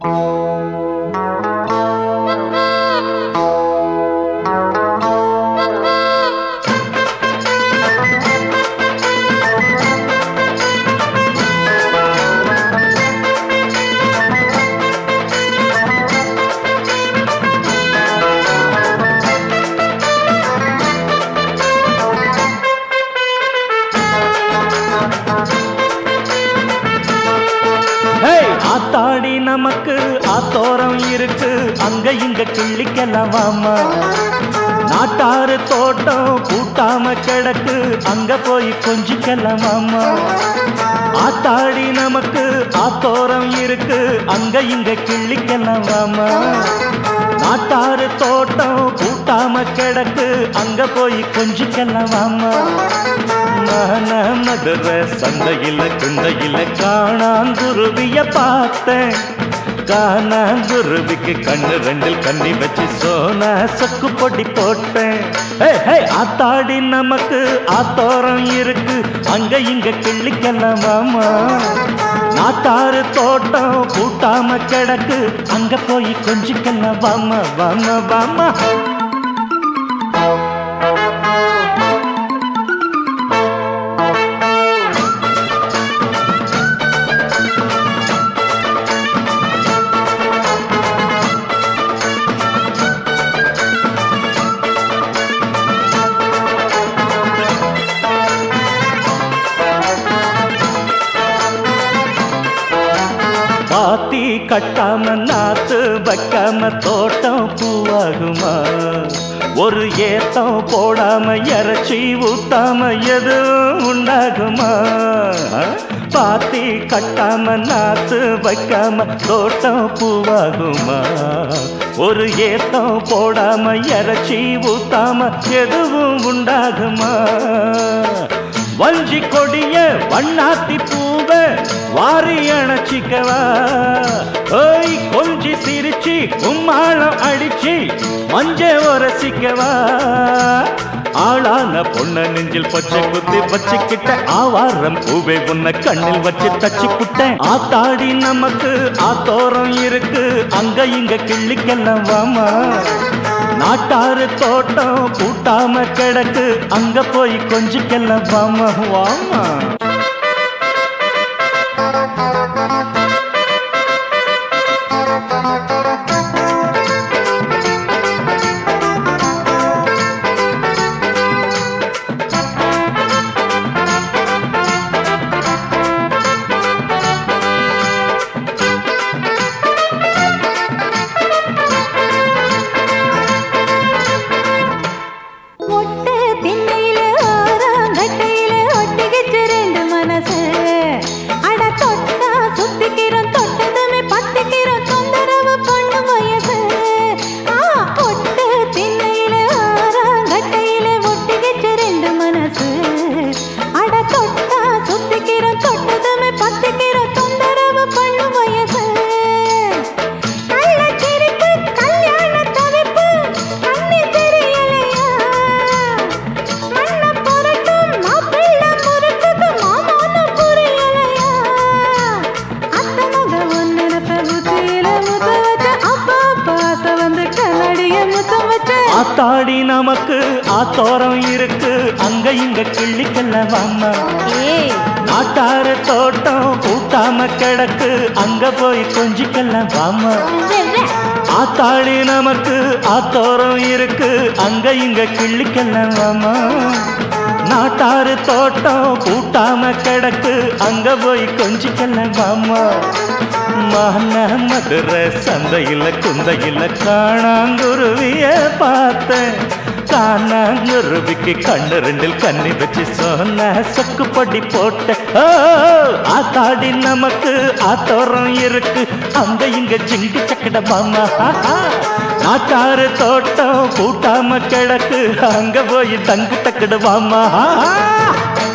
Hey, ஆத்தாடி நமக்கு ஆத்தோரம் இருக்கு அங்க இங்க கிள்ளிக்கலாம் வாமா நாட்டாறு தோட்டம் கூட்டாம கிடக்கு அங்க போய் கொஞ்சிக்கலாம் வாமா ஆத்தாடி நமக்கு ஆத்தோரம் இருக்கு அங்க இங்க கிள்ளிக்கலாம் வாமா நாட்டாறு தோட்டம் கூட்டாம கிடக்கு அங்க போய் கொஞ்சிக்கலாம் வாமா மான மதுரை சந்தையில குந்தையில காணாங்குருவிய பார்த்தேன் காணாங்குருவிக்கு கண்ணு ரெண்டில் கண்ணி வச்சு சோனா சொக்கு பொடி போட்டேன் ஹே, ஹே, ஆத்தாடி நமக்கு ஆத்தோரம் இருக்கு அங்க இங்க கிள்ளிக்கலாம் வாமா நாட்டாறு தோட்டம் கூட்டாம கிடக்கு அங்க போய் கொஞ்சிக்கலாம் வாமா வாமா வாமா பாத்தி கட்டாம நாத்து வைக்காம தோட்டம் பூவாகுமா ஒரு ஏத்தம் போடாம இறைச்சி ஊத்தாம எதுவும் உண்டாகுமா பாத்தி கட்டாம நாத்து வைக்காம தோட்டம் பூவாகுமா ஒரு ஏத்தம் போடாம இறைச்சி ஊத்தாம எதுவும் உண்டாகுமா வஞ்சி கொடிய வண்ணாத்தி பூவ வாரி அணைச்சிக்கவா ஓய் கொஞ்சி சிரிச்சு கும்மாளம் அடிச்சு மஞ்ச உரசிக்கவா ஆளான பொண்ண நெஞ்சில் பச்சை குத்தி வச்சுக்கிட்ட ஆவாரம் பூவை உன்னை கண்ணில் வச்சு தச்சு புட்டேன் ஆத்தாடி நமக்கு ஆத்தோரம் இருக்கு அங்க இங்க கிள்ளிக்கெல்லாம் வாமா நாட்டாறு தோட்டம் கூட்டாம கிடக்கு அங்க போய் கொஞ்சிக்கெல்லாம் வாமா வாமா ஒட்டு திண்ணையில ஆறாங்கட்டையில ஒட்டிக்கிச்சு ரெண்டு மனசு அட தொட்டா சுத்திக்கிறோம் தொட்டதுமே பத்திக்கிறோம் தொந்தரவு பொண்ணு வயசு ஆ ஒட்டு திண்ணையில ஆறாங்கட்டையில ஒட்டிக்கிச்சு ரெண்டு மனசு அட தொட்டா சுத்திக்கிறோம் தொட்டதுமே பத்திக்கிறோம் தொந்தரவு பொண்ணு வயசு கள்ளச்சிரிப்பு, கல்யாண தவிப்பு, கண்ணி தெரியலையா? மண்ண புரட்டும் மாப்பிள்ளை முறுக்குக்கு மாமான்னு புரியலையா? அத்தை மக உன் நினைப்ப புத்தியில முத்த வச்ச, அப்பா அப்பா ஆசை வந்து கண்ணாடிய முத்தம் வச்ச. ஆத்தாடி நமக்கு ஆத்தோரம் இருக்கு அங்க இங்க கிள்ளிக்கெல்லாம் வாமா ஏய், நாட்டாறு தோட்டம் கூட்டாம கிடக்கு அங்க போய் கொஞ்சிக்கெல்லாம் வாமா வெவ்வே. ஆத்தாடி நமக்கு ஆத்தோரம் இருக்கு அங்க இங்க கிள்ளிக்கெல்லாம் வாமா நாட்டாறு தோட்டம் கூட்டாம கிடக்கு அங்க போய் கொஞ்சிக்கெல்லாம் வாமா மான மதுரை சந்தையில குந்தையில காணாங்குருவிய பார்த்தேன் காணாங்குருவிக்கு கண்ணு ரெண்டில் கண்ணி வச்சு சொன்ன சொக்கு பொடி போட்ட ஓ, ஆத்தாடி நமக்கு ஆத்தோரம் இருக்கு அங்க இங்க ஜிங்கு சக்கட மாமா நாட்டாறு தோட்டம் கூட்டாம கிடக்கு அங்க போய் தங்கு டக்குடு மாமா